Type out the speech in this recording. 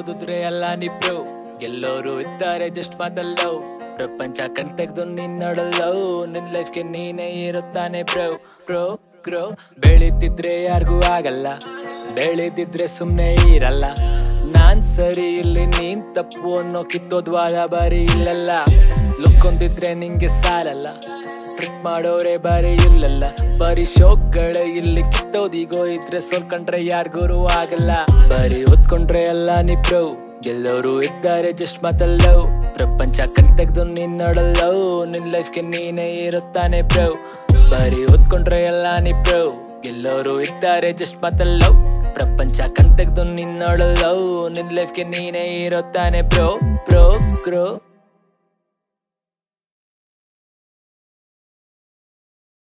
ಓದಿದ್ರೆ ಎಲ್ಲ ನಿಬ್ರು ಎಲ್ಲರೂ ಇದ್ದಾರೆ ಜಸ್ಟ್ ಮಾತಲ್ಲೋ ಪ್ರಪಂಚ ಕಣ್ ತೆಗ್ದು ನೀನ್ ನೋಡಲ್ಲೋ ನಿನ್ ಲೈಫ್ಗೆ ನೀನೇ ಇರುತ್ತಾನೆ ಬ್ರೋ ಬ್ರೋ ಗ್ರೋ ಬೆಳೀತಿದ್ರೆ ಯಾರಿಗೂ ಆಗಲ್ಲ ಬೆಳೀತಿದ್ರೆ ಸುಮ್ನೆ ಇರಲ್ಲ ನಾನ್ ಸರಿ ಇಲ್ಲಿ ನೀನ್ ತಪ್ಪು ಅನ್ನೋ ಕಿತ್ತೋದ್ ವಾದ ಬಾರಿ ಇಲ್ಲಲ್ಲ ಲುಕ್ ಹೊಂದಿದ್ರೆ ನಿಂಗೆ ಸಾಲಲ್ಲ ಟ್ರಿಕ್ ಮಾಡೋರೆ ಬಾರಿ ಇಲ್ಲಲ್ಲ ಬರೀ ಶೋಕ್ಗಳೇ ಇಲ್ಲಿ ಕಿತ್ತೋದಿಗೋ ಇದ್ರೆ ಸೋಲ್ಕೊಂಡ್ರೆ ಯಾರಿಗೂ ಆಗಲ್ಲ ಬರೀ ಓದ್ಕೊಂಡ್ರೆ ಎಲ್ಲ ನಿಬ್ರು ಗೆಲ್ಲೋರು ಇದ್ದಾರೆ ಜಸ್ಟ್ ಮಾತಲ್ಲೋ ಪ್ರಪಂಚ ಕಣ್ ತೆಗ್ದು ನೀನ್ ನೋಡಲ್ಲೋ ನಿನ್ ಲೈಫ್ಗೆ ನೀನೇ ಇರುತ್ತಾನೆ ಬ್ರೋ ಬರೀ ಓದ್ಕೊಂಡ್ರೆ ಎಲ್ಲ ನಿಬ್ರು ಗೆಲ್ಲೋರು ಇದ್ದಾರೆ ಜಸ್ಟ್ ಮಾತಲ್ಲೋ ಪ್ರಪಂಚ ಕಣ್ ತೆಗ್ದು ನೀನ್ ನೋಡಲ್ಲೋ ನಿನ್ ಲೈಫ್ಗೆ ನೀನೇ ಇರುತ್ತಾನೆ ಬ್ರೋ ಬ್ರೋ ಗ್ರೋ